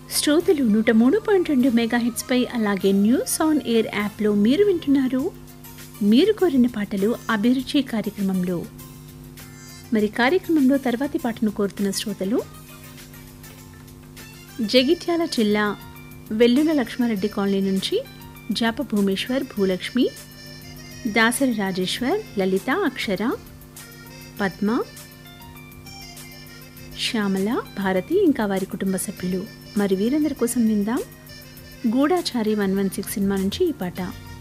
శ్రోతలు నూట మూడు పాయింట్ రెండు మెగాహెట్స్పై అలాగే న్యూస్ ఆన్ ఎయిర్ యాప్లో మీరు వింటున్నారు మీరు కోరిన పాటలు అభిరుచి కార్యక్రమంలో మరి కార్యక్రమంలో తర్వాతి పాటను కోరుతున్న శ్రోతలు జగిత్యాల జిల్లా వెల్లుల లక్ష్మారెడ్డి కాలనీ నుంచి జాప భూమేశ్వర్ భూలక్ష్మి దాసరి రాజేశ్వర్ లలిత అక్షర పద్మ శ్యామల భారతి ఇంకా వారి కుటుంబ సభ్యులు మరి వీరందరి కోసం విందాం గూఢాచారి వన్ వన్ సిక్స్ సినిమా నుంచి ఈ పాట